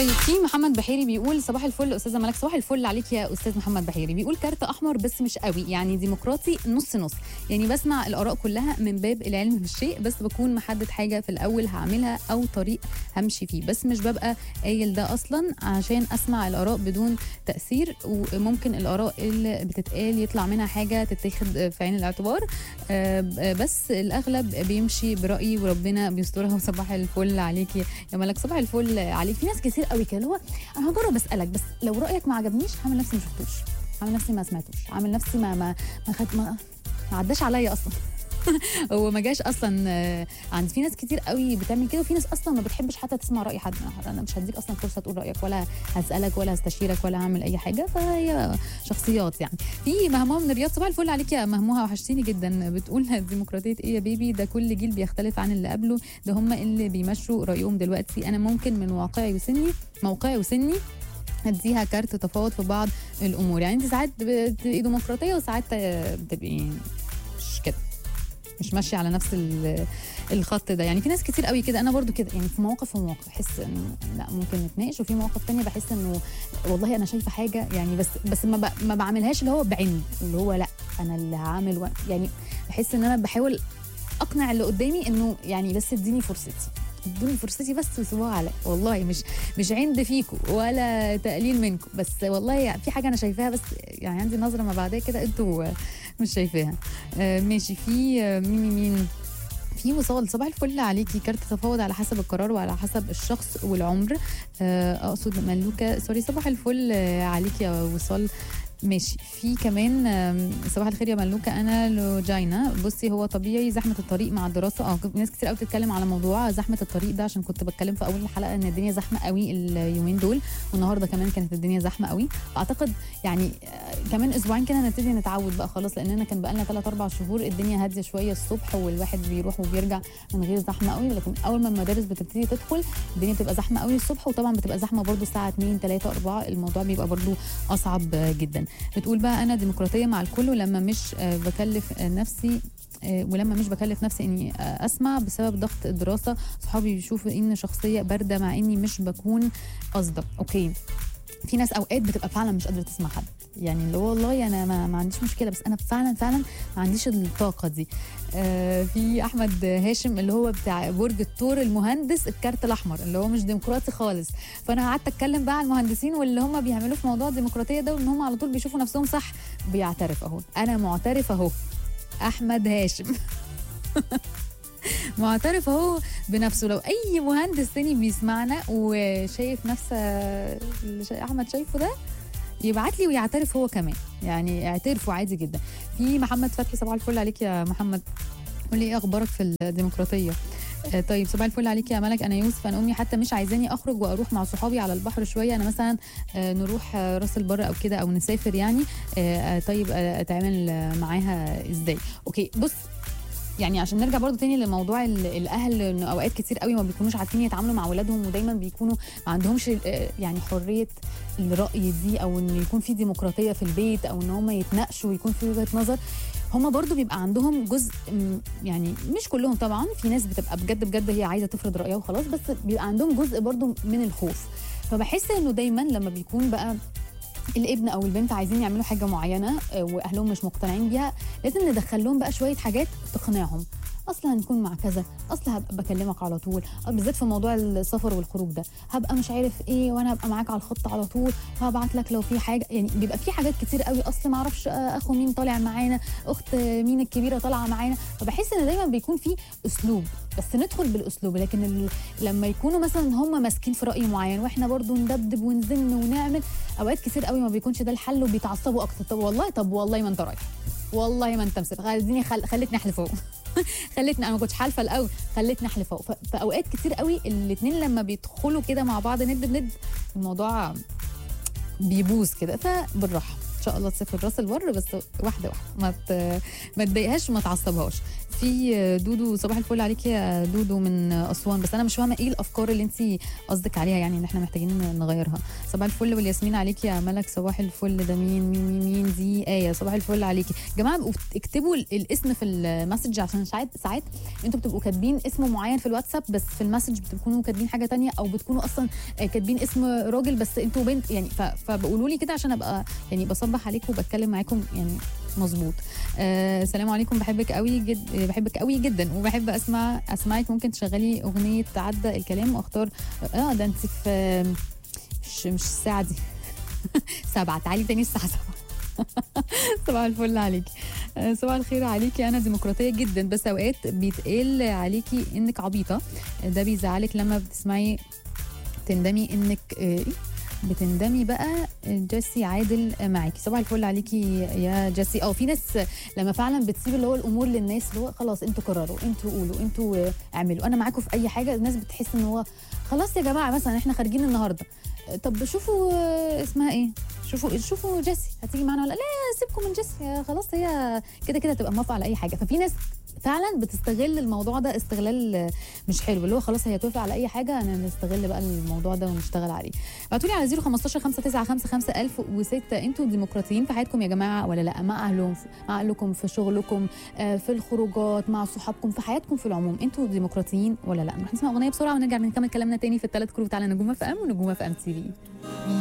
طيب في محمد بحيري بيقول صباح الفل استاذه ملك صباح الفل عليك يا استاذ محمد بحيري بيقول كارت احمر بس مش قوي يعني ديمقراطي نص نص يعني بسمع الاراء كلها من باب العلم بالشيء بس بكون محدد حاجه في الاول هعملها او طريق همشي فيه بس مش ببقى قايل ده اصلا عشان اسمع الاراء بدون تاثير وممكن الاراء اللي بتتقال يطلع منها حاجه تتاخد في عين الاعتبار آه، بس الاغلب بيمشي برايي وربنا بيسترها وصباح الفل عليكي يا ملك صباح الفل عليك في ناس كتير قوي كده اللي هو انا هجرب اسالك بس لو رايك ما عجبنيش هعمل نفسي ما شفتوش هعمل نفسي ما سمعتوش هعمل نفسي ما ما ما خد ما, ما عداش عليا اصلا هو ما جاش اصلا آه، عند في ناس كتير قوي بتعمل كده وفي ناس اصلا ما بتحبش حتى تسمع راي حد انا مش هديك اصلا فرصه تقول رايك ولا هسالك ولا هستشيرك ولا هعمل اي حاجه فهي شخصيات يعني في مهموه من الرياض صباح الفل عليك يا مهموها وحشتيني جدا بتقول ديمقراطيه ايه يا بيبي ده كل جيل بيختلف عن اللي قبله ده هم اللي بيمشوا رايهم دلوقتي انا ممكن من واقعي وسني موقعي وسني اديها كارت تفاوض في بعض الامور يعني انت ساعات بتبقي ديمقراطيه وساعات بتبقي مش كده مش ماشيه على نفس ال- الخط ده يعني في ناس كتير قوي كده انا برضو كده يعني في مواقف ومواقف بحس انه لا ممكن نتناقش وفي مواقف تانية بحس انه والله انا شايفه حاجه يعني بس بس ما, ب- ما بعملهاش اللي هو بعند اللي هو لا انا اللي هعمل و... يعني بحس ان انا بحاول اقنع اللي قدامي انه يعني بس اديني فرصتي ادوني فرصتي بس وسيبوها عليا والله مش مش عند فيكم ولا تقليل منكم بس والله يعني في حاجه انا شايفاها بس يعني عندي نظره ما بعدها كده انتوا مش شايفاها آه، ماشي في آه، مين مين مين في وصال صباح الفل عليكي كارت تفاوض على حسب القرار وعلى حسب الشخص والعمر آه، اقصد ملوكه سوري صباح الفل آه، عليكي يا وصال ماشي في كمان آم، صباح الخير يا ملوكه انا لوجينا بصي هو طبيعي زحمه الطريق مع الدراسه اه ناس كتير قوي بتتكلم على موضوع زحمه الطريق ده عشان كنت بتكلم في اول الحلقه ان الدنيا زحمه قوي اليومين دول والنهارده كمان كانت الدنيا زحمه قوي اعتقد يعني آه، كمان اسبوعين كده نبتدي نتعود بقى خلاص لاننا كان بقى لنا 3 4 شهور الدنيا هاديه شويه الصبح والواحد بيروح وبيرجع من غير زحمه قوي لكن اول ما المدارس بتبتدي تدخل الدنيا بتبقى زحمه قوي الصبح وطبعا بتبقى زحمه برده الساعه 2 3 4 الموضوع بيبقى برده اصعب آه، جدا بتقول بقى انا ديمقراطيه مع الكل ولما مش آه، بكلف آه، نفسي آه، ولما مش بكلف نفسي اني آه، اسمع بسبب ضغط الدراسه صحابي بيشوفوا اني شخصيه بارده مع اني مش بكون قصده اوكي في ناس اوقات بتبقى فعلا مش قادره تسمع حد يعني اللي هو والله انا ما, ما عنديش مشكله بس انا فعلا فعلا ما عنديش الطاقه دي آه في احمد هاشم اللي هو بتاع برج الثور المهندس الكارت الاحمر اللي هو مش ديمقراطي خالص فانا قعدت اتكلم بقى على المهندسين واللي هم بيعملوه في موضوع الديمقراطيه ده وان هم على طول بيشوفوا نفسهم صح بيعترف اهو انا معترف اهو احمد هاشم معترف اهو بنفسه لو اي مهندس تاني بيسمعنا وشايف نفس اللي شا- احمد شايفه ده يبعت لي ويعترف هو كمان يعني اعترفوا عادي جدا في محمد فتحي صباح الفل عليك يا محمد قول لي ايه اخبارك في الديمقراطيه آه، طيب صباح الفل عليك يا ملك انا يوسف انا امي حتى مش عايزاني اخرج واروح مع صحابي على البحر شويه انا مثلا آه، نروح آه، راس البر او كده او نسافر يعني آه، آه، طيب آه، اتعامل آه، معاها ازاي اوكي بص يعني عشان نرجع برضو تاني لموضوع ال- الاهل انه اوقات كتير قوي ما بيكونوش عارفين يتعاملوا مع اولادهم ودايما بيكونوا ما عندهمش آه، يعني حريه الراي دي او ان يكون في ديمقراطيه في البيت او ان هم يتناقشوا ويكون في وجهه نظر هما برضو بيبقى عندهم جزء م- يعني مش كلهم طبعا في ناس بتبقى بجد بجد هي عايزه تفرض رايها وخلاص بس بيبقى عندهم جزء برضو من الخوف فبحس انه دايما لما بيكون بقى الابن او البنت عايزين يعملوا حاجه معينه آه، واهلهم مش مقتنعين بيها لازم ندخل لهم بقى شويه حاجات تقنعهم اصل هنكون مع كذا اصل هبقى بكلمك على طول آه، بالذات في موضوع السفر والخروج ده هبقى مش عارف ايه وانا هبقى معاك على الخط على طول وهبعت لك لو في حاجه يعني بيبقى في حاجات كتير قوي اصل ما اعرفش آه، اخو مين طالع معانا اخت آه، مين الكبيره طالعه معانا فبحس ان دايما بيكون في اسلوب بس ندخل بالاسلوب لكن ال... لما يكونوا مثلا هم ماسكين في راي معين واحنا برضو ندبدب ونزن ونعمل اوقات كتير قوي ما بيكونش ده الحل وبيتعصبوا اكتر طب والله طب والله ما انت رايح والله ما انت مسك خليني خل... خلتني احلف اهو خلتني انا ما كنتش حالفه الاول خلتني احلف اهو ف... فاوقات كتير قوي الاثنين لما بيدخلوا كده مع بعض ند بند الموضوع بيبوظ كده فبالراحه ان شاء الله تسافر راس البر بس واحده واحده ما ت... ما تضايقهاش وما تعصبهاش في دودو صباح الفل عليك يا دودو من اسوان بس انا مش فاهمه ايه الافكار اللي انت قصدك عليها يعني ان احنا محتاجين نغيرها صباح الفل والياسمين عليك يا ملك صباح الفل ده مين مين مين مين دي ايه صباح الفل عليكي جماعه ابقوا اكتبوا ال- الاسم في المسج عشان ساعات ساعات انتوا بتبقوا كاتبين اسم معين في الواتساب بس في المسج بتكونوا كاتبين حاجه تانية او بتكونوا اصلا آه، كاتبين اسم راجل بس انتوا بنت يعني ف- فبقولوا لي كده عشان ابقى يعني بصبح عليكم وبتكلم معاكم يعني مظبوط آه السلام عليكم بحبك قوي جد بحبك قوي جدا وبحب اسمع اسمعك ممكن تشغلي اغنيه عدى الكلام واختار اه ده انت في مش مش الساعه دي سبعة تعالي تاني الساعه سبعة صباح الفل عليكي آه، صباح الخير عليكي انا ديمقراطيه جدا بس اوقات بيتقال عليكي انك عبيطه ده بيزعلك لما بتسمعي تندمي انك آه، إيه؟ بتندمي بقى جيسي عادل معاكي صباح الفل عليكي يا جيسي اه في ناس لما فعلا بتسيب اللي هو الامور للناس اللي هو خلاص انتوا قرروا انتوا قولوا انتوا آه، اعملوا انا معاكم في اي حاجه الناس بتحس ان هو خلاص يا جماعه مثلا احنا خارجين النهارده طب شوفوا آه، اسمها ايه شوفوا شوفوا جيسي هتيجي معانا ولا لا سيبكم من جيسي خلاص هي كده كده تبقى موافقه على اي حاجه ففي ناس فعلا بتستغل الموضوع ده استغلال آه، مش حلو اللي هو خلاص هي توافق على اي حاجه انا نستغل بقى الموضوع ده ونشتغل عليه ابعتوا لي على 015 595 5006 انتوا ديمقراطيين في حياتكم يا جماعه ولا لا مع اهلهم مع اهلكم في شغلكم آه، في الخروجات مع صحابكم في حياتكم في العموم انتوا ديمقراطيين ولا لا نروح نسمع اغنيه بسرعه ونرجع نكمل كلامنا تاني في الثلاث كروت على نجوم اف ام ونجوم اف ام تي في